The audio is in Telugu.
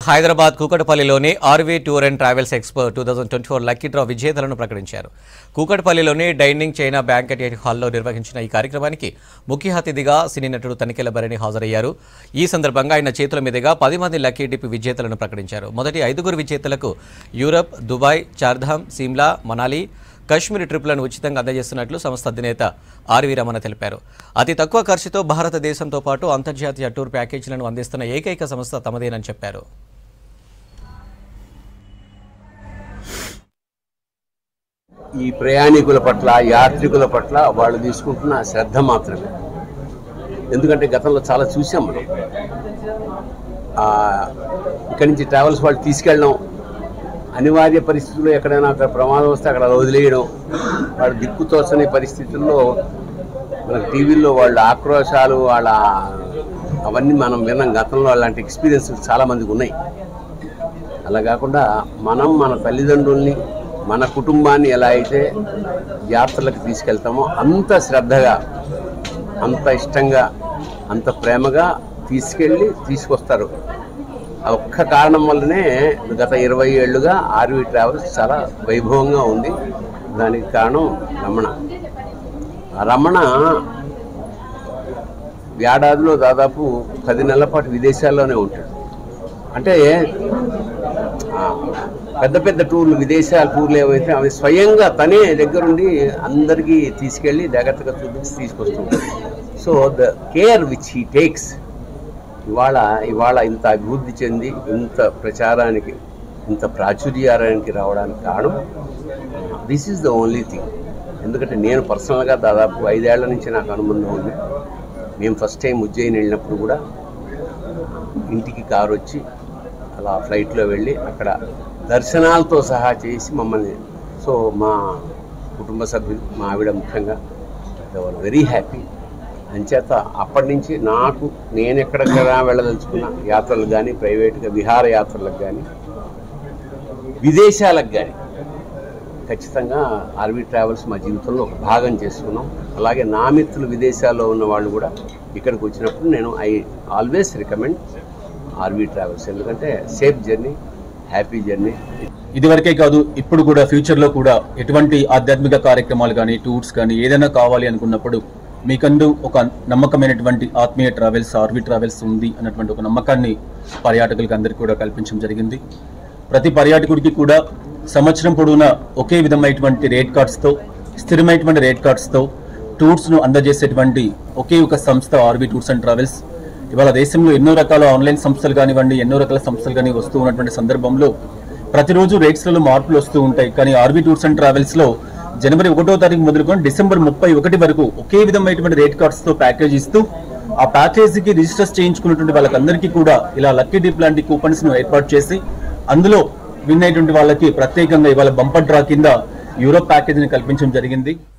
హైదరాబాద్ కూకటపల్లిలోని RV tour and travels expo two thousand twenty four lucky draw విజేతలను ప్రకటించారు కూకటపల్లిలోని డైనింగ్ చైనా బ్యాంకెట్ హాల్లో నిర్వహించిన ఈ కార్యక్రమానికి ముఖ్య అతిథిగా సినీ నటుడు తనికెల భరణి హాజరయ్యారు ఈ సందర్భంగా ఆయన చేతుల మీదుగా పది మంది లక్కీ డిప్ విజేతలను ప్రకటించారు మొదటి ఐదుగురు విజేతలకు యూరప్ దుబాయ్ చార్ధామ్ సిమ్లా మనాలి కశ్మీర్ ట్రిప్లను ఉచితంగా అందజేస్తున్నట్లు సంస్థ అధినేత ఆర్వి రమణ తెలిపారు అతి తక్కువ ఖర్చుతో భారతదేశంతో పాటు అంతర్జాతీయ టూర్ ప్యాకేజీలను అందిస్తున్న ఏకైక సంస్థ తమదేనని చెప్పారు ఈ ప్రయాణికుల పట్ల యాత్రికుల పట్ల వాళ్ళు తీసుకుంటున్న శ్రద్ధ మాత్రమే ఎందుకంటే గతంలో చాలా చూసాం మనం ఆ, ఇక్కడి నుంచి ట్రావెల్స్ వాళ్ళు తీసుకెళ్ళడం అనివార్య పరిస్థితుల్లో ఎక్కడైనా అక్కడ ప్రమాదం వస్తే అక్కడ అలా వదిలేయడం వాళ్ళు దిక్కు తోచని పరిస్థితుల్లో మనకు టీవీల్లో వాళ్ళ ఆక్రోశాలు వాళ్ళ అవన్నీ మనం విన్నాం గతంలో అలాంటి ఎక్స్పీరియన్స్ చాలా మందికి ఉన్నాయి అలా కాకుండా మనం మన తల్లిదండ్రుల్ని మన కుటుంబాన్ని ఎలా అయితే యాత్రలకు తీసుకెళ్తామో అంత శ్రద్ధగా అంత ఇష్టంగా అంత ప్రేమగా తీసుకెళ్ళి తీసుకొస్తారు ఆ ఒక్క కారణం వల్లనే గత ఇరవై ఏళ్ళుగా ఆర్వీ ట్రావెల్స్ చాలా వైభవంగా ఉంది దానికి కారణం రమణ ఆ రమణ ఏడాదిలో దాదాపు పది నెలల పాటు విదేశాల్లోనే ఉంటాడు అంటే ఆ, పెద్ద పెద్ద టూర్లు విదేశాల టూర్లు ఏవైతే అవి స్వయంగా తనే దగ్గరుండి అందరికీ తీసుకెళ్ళి జాగ్రత్తగా చూపించి తీసుకొస్తుంటాడు so the care which he takes ఇవాళ ఇవాళ ఇంత అభివృద్ధి చెంది ఇంత ప్రచారానికి ఇంత ప్రాచుర్యానికి రావడానికి కారణం this is the only thing ఎందుకంటే నేను పర్సనల్గా దాదాపు ఐదేళ్ల నుంచి నాకు అనుబంధం ఉంది మేము ఫస్ట్ టైం ఉజ్జయిని వెళ్ళినప్పుడు కూడా ఇంటికి కారు వచ్చి అలా ఫ్లైట్లో వెళ్ళి అక్కడ దర్శనాలతో సహా చేసి మమ్మల్ని సో మా కుటుంబ సభ్యులు మా ఆవిడ ముఖ్యంగా వర్ వెరీ హ్యాపీ అంచేత అప్పటి నుంచి నాకు నేను ఎక్కడికైనా వెళ్ళదలుచుకున్న యాత్రలకు కానీ ప్రైవేట్గా విహార యాత్రలకు కానీ విదేశాలకు కానీ ఖచ్చితంగా ఆర్వీ ట్రావెల్స్ మా జీవితంలో ఒక భాగం చేసుకున్నాం అలాగే నా మిత్రులు విదేశాల్లో ఉన్న వాళ్ళు కూడా ఇక్కడికి వచ్చినప్పుడు నేను I always recommend RV travels ఎందుకంటే సేఫ్ జర్నీ హ్యాపీ జర్నీ ఇదివరకే కాదు ఇప్పుడు కూడా ఫ్యూచర్ లో కూడా ఎటువంటి ఆధ్యాత్మిక కార్యక్రమాలు కానీ టూర్స్ కానీ ఏదైనా కావాలి అనుకున్నప్పుడు మీకంటూ ఒక నమ్మకమైనటువంటి ఆత్మీయ ట్రావెల్స్ ఆర్వి ట్రావెల్స్ ఉంది అన్నటువంటి ఒక నమ్మకాన్ని పర్యాటకులకు అందరికీ కూడా కల్పించడం జరిగింది ప్రతి పర్యాటకుడికి కూడా సంవత్సరం పొడవునా ఒకే విధమైనటువంటి రేట్ కార్డ్స్తో స్థిరమైనటువంటి రేట్ కార్డ్స్తో టూర్స్ను అందజేసేటువంటి ఒకే ఒక సంస్థ ఆర్వి టూర్స్ అండ్ ట్రావెల్స్ ఇవాళ దేశంలో ఎన్నో రకాల ఆన్లైన్ సంస్థలు కానివ్వండి ఎన్నో రకాల సంస్థలు కానీ వస్తూ ఉన్నటువంటి సందర్భంలో ప్రతిరోజు రేట్స్లలో మార్పులు వస్తూ ఉంటాయి కానీ ఆర్బీ టూర్స్ అండ్ ట్రావెల్స్ లో జనవరి ఒకటో తారీఖు మొదలుకొని డిసెంబర్ ముప్పై ఒకటి వరకు ఒకే విధమైనటువంటి రేట్ కార్డ్స్ తో ప్యాకేజ్ ఇస్తూ ఆ ప్యాకేజ్ కి రిజిస్టర్ చేయించుకున్నటువంటి వాళ్ళకందరికీ కూడా ఇలా లక్కీ డిప్ లాంటి కూపన్స్ ను ఏర్పాటు చేసి అందులో విన్ అయినటువంటి వాళ్ళకి ప్రత్యేకంగా ఇవాళ బంపర్ డ్రా కింద యూరోప్ ప్యాకేజ్ ని కల్పించడం జరిగింది